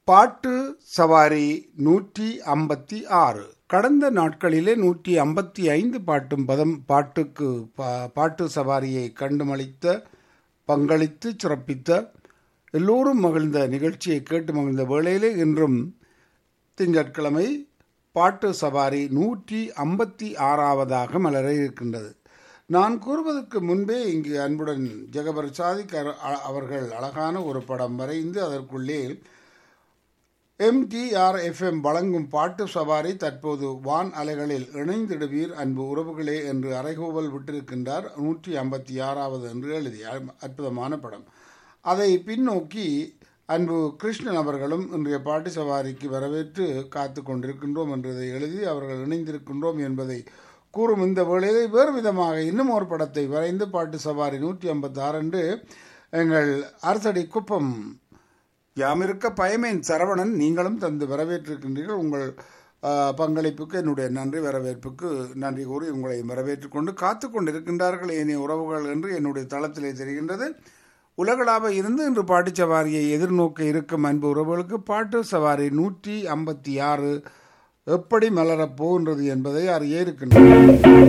பாட்டு சவாரி நூற்றி ஐம்பத்தி ஆறு கடந்த நாட்களிலே நூற்றி ஐம்பத்தி ஐந்து பாட்டும் பதம் பாட்டுக்கு பா- பாட்டு சவாரியை கண்டுமளித்த பங்களித்து சிறப்பித்த எல்லோரும் மகிழ்ந்த நிகழ்ச்சியை கேட்டு மகிழ்ந்த வேளையிலே இன்றும் திங்கட்கிழமை பாட்டு சவாரி நூற்றி ஐம்பத்தி ஆறாவதாக மலர இருக்கின்றது நான் கூறுவதற்கு முன்பே இங்கு அன்புடன் ஜெகபர் சாதிக் அவர்- அவர்கள் அழகான ஒரு படம் வரைந்து அதற்குள்ளே எம்டிஆர்எஃப்எம் வழங்கும் பாட்டு சவாரி தற்போது வான் அலைகளில் இணைந்திடுவீர் அன்பு உறவுகளே என்று அறைகூவல் விட்டிருக்கின்றார் நூற்றி ஐம்பத்தி ஆறாவது என்று எழுதி அ- அற்புதமான படம் அதை பின்னோக்கி அன்பு கிருஷ்ணன் அவர்களும் இன்றைய பாட்டு சவாரிக்கு வரவேற்று காத்து கொண்டிருக்கின்றோம் என்றதை எழுதி அவர்கள் இணைந்திருக்கின்றோம் என்பதை கூறும் இந்த வேளையிலே வேறு விதமாக இன்னும் ஒரு படத்தை வரைந்து பாட்டு சவாரி நூற்றி ஐம்பத்தி ஆறு என்று எங்கள் அரசடி குப்பம் யாமிருக்க பயமேன் சரவணன் நீங்களும் தந்து வரவேற்றிருக்கின்றீர்கள் உங்கள் ஆ, பங்களிப்புக்கு என்னுடைய நன்றி வரவேற்புக்கு நன்றி கூறி உங்களை வரவேற்றுக் கொண்டு காத்து கொண்டிருக்கின்றார்கள் ஏனைய உறவுகள் என்று என்னுடைய தளத்திலே தெரிகின்றது உலகளாவ இருந்து இன்று பாட்டுச் சவாரியை எதிர்நோக்க இருக்கும் அன்பு உறவுகளுக்கு பாட்டு சவாரி நூற்றி ஐம்பத்தி ஆறு எப்படி மலரப் போகின்றது என்பதை அறிய இருக்கின்றது